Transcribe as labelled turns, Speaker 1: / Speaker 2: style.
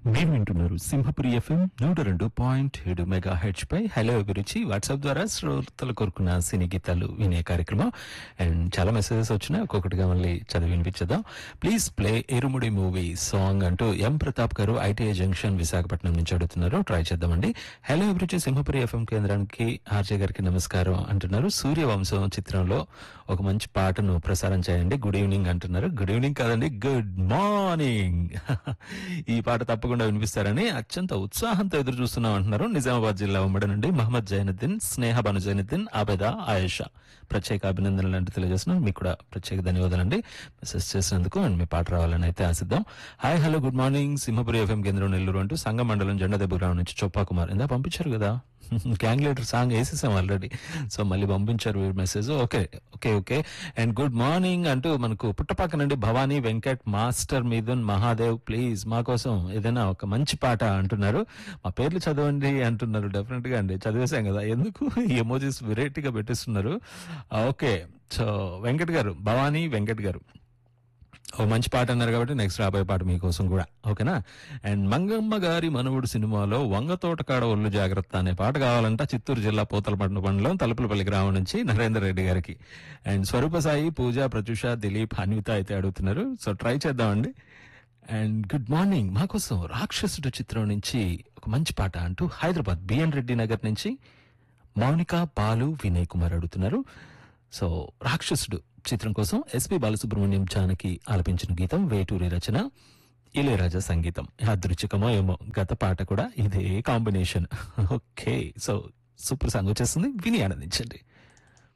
Speaker 1: మీరు వింటున్నారు సింహపురి ఎఫ్ఎం నూట రెండు పాయింట్ ఏడు మెగా హెచ్ పై హలో అభిరుచి వాట్సాప్ ద్వారా శ్రోతలు కోరుకున్న సినీ గీతాలు వినే కార్యక్రమం అండ్ చాలా మెసేజెస్ వచ్చినాయి ఒక్కొక్కటిగా మళ్ళీ చదివి వినిపించేద్దాం please play Erumudi movie song అంటూ ఎం ప్రతాప్ గారు ఐటీఐ జంక్షన్ విశాఖపట్నం నుంచి అడుగుతున్నారు ట్రై చేద్దామండి హలో అభిరుచి సింహపురి ఎఫ్ఎం కేంద్రానికి ఆర్జే గారికి నమస్కారం అంటున్నారు సూర్యవంశం చిత్రంలో ఒక మంచి పాటను ప్రసారం చేయండి గుడ్ ఈవినింగ్ అంటున్నారు గుడ్ ఈవినింగ్ కాదండి గుడ్ మార్నింగ్ ఈ పాట తప్పకుండా వినిపిస్తారని అత్యంత ఉత్సాహంతో ఎదురు చూస్తున్నాం అంటున్నారు నిజామాబాద్ జిల్లా ఉమ్మడి నుండి మహమ్మద్ జైనుద్దీన్ స్నేహ బను జైనుద్దీన్ ఆబెదా ఆయేషా ప్రత్యేక అభినందనలు అంటే తెలియజేస్తున్నాను మీకు కూడా ప్రత్యేక ధన్యవాదాలండి మెసేజ్ చేసినందుకు అండ్ మీ పాట రావాలని అయితే ఆశిద్దాం hi hello good morning Simhapuri FM కేంద్రం నెల్లూరు అంటూ సంగం మండలం జెండా దెబ్బగ్రామం నుంచి చొప్పా కుమార్ ఇందా పంపించారు కదా గ్యాంగ్ లీడర్ సాంగ్ వేసేసాం ఆల్రెడీ సో మళ్ళీ పంపించారు message okay okay okay and good morning అంటూ మనకు పుట్టపక్క నుండి భవానీ వెంకట్ మాస్టర్ మీదున్ మహాదేవ్ ప్లీజ్ మా కోసం ఏదైనా ఒక మంచి పాట అంటున్నారు మా పేర్లు చదవండి అంటున్నారు డెఫినెట్ గా అండి చదివేశాం కదా ఎందుకు ఈ ఎమోజీస్ వెరైటీగా పెట్టిస్తున్నారు ఓకే సో వెంకట్ గారు భవానీ వెంకట్ గారు ఓ మంచి పాట అన్నారు కాబట్టి నెక్స్ట్ రాబోయే పాట మీకోసం కూడా ఓకేనా అండ్ మంగమ్మ గారి మనవుడు సినిమాలో వంగ తోటకాడ ఒళ్ళు జాగ్రత్త అనే పాట కావాలంట చిత్తూరు జిల్లా పూతలపట్న మండలం తలుపులపల్లి గ్రామం నుంచి నరేందర్ రెడ్డి గారికి అండ్ స్వరూప సాయి పూజ ప్రత్యూష దిలీప్ అన్విత అయితే అడుగుతున్నారు సో ట్రై చేద్దామండి అండ్ గుడ్ మార్నింగ్ మా కోసం రాక్షసుడు చిత్రం నుంచి ఒక మంచి పాట అంటూ హైదరాబాద్ బిఎన్ రెడ్డి నగర్ నుంచి మౌనిక బాలు వినయ్ కుమార్ అడుగుతున్నారు సో రాక్షసుడు చిత్రం కోసం ఎస్పి బాలసుబ్రహ్మణ్యం జానకి ఆలపించిన గీతం వేటూరి రచన ఇళయరాజా సంగీతం అదృచ్ఛికమో ఏమో గత పాట కూడా ఇదే combination okay so super song వచ్చేస్తుంది విని ఆనందించండి